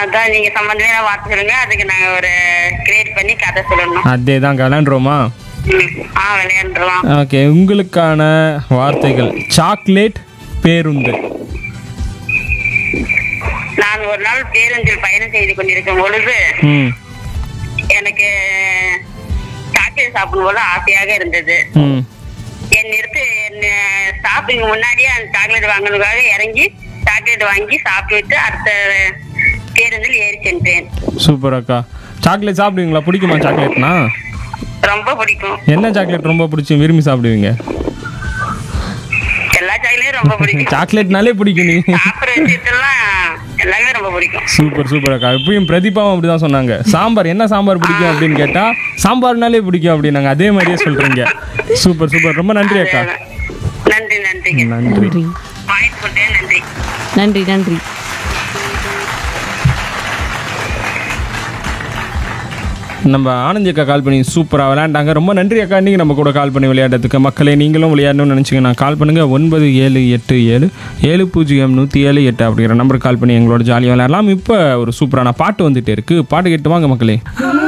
அதான் நீங்க சம்பந்தமே வார்த்தை சொல்லுங்க அதுக்கு நாங்க ஒரு கிரியேட் பண்ணி கதை சொல்லணும் அதே தான் விளையாண்டுருவோமா ம். ஆ விளையாண்டுருவோம் ஓகே உங்களுக்கான வார்த்தைகள் சாக்லேட் பேருந்து நான் ஒரு நாள் பேருந்தில் பயணம் செய்து கொண்டிருக்கும் பொழுது ம் எனக்கு சாக்லேட் சாப்பிடும் போல ஆசையாக இருந்தது ம் என் நிறுத்து என் ஸ்டாப்பிங் முன்னாடியே அந்த சாக்லேட் வாங்கணுக்காக இறங்கி சாக்லேட் வாங்கி சாப்பிட்டு அடுத்த பேருந்தில் ஏறி சென்றேன் சூப்பர் அக்கா சாக்லேட் சாப்பிடுவீங்களா பிடிக்குமா சாக்லேட்னா ரொம்ப பிடிக்கும் என்ன சாக்லேட் ரொம்ப பிடிச்சி விரும்பி சாப்பிடுவீங்க எல்லா சாக்லேட்டும் ரொம்ப பிடிக்கும் சாக்லேட்னாலே பிடிக்கும் நீ சாப்பிட்ற விஷயத்தெல்லாம் எல்லாமே ரொம்ப பிடிக்கும் சூப்பர் சூப்பர் அக்கா இப்பயும் பிரதீபாவும் அப்படிதான் சொன்னாங்க சாம்பார் என்ன சாம்பார் பிடிக்கும் அப்படின்னு கேட்டா சாம்பார்னாலே பிடிக்கும் அப்படின்னாங்க அதே மாதிரியே சொல்றீங்க சூப்பர் சூப்பர் ரொம்ப நன்றி அக்கா நன்றி நன்றிங்க நன்றி நன்றி வாய்ப்பு கொடுத்தேன் நன்றி நன்றி நன்றி நம்ம ஆனந்தி அக்கா கால் பண்ணி சூப்பராக விளையாண்டாங்க ரொம்ப நன்றி அக்கா நீங்கள் நம்ம கூட கால் பண்ணி விளையாடுறதுக்கு மக்களே நீங்களும் விளையாடணும்னு நினச்சிங்கன்னா கால் பண்ணுங்கள் ஒன்பது ஏழு எட்டு ஏழு ஏழு பூஜ்ஜியம் நூற்றி ஏழு எட்டு அப்படிங்கிற நம்பருக்கு கால் பண்ணி எங்களோட ஜாலியாக விளையாடலாம் இப்போ ஒரு சூப்பரான பாட்டு வந்துட்டே இருக்குது பாட்டு கேட்டு வாங்க மக்களே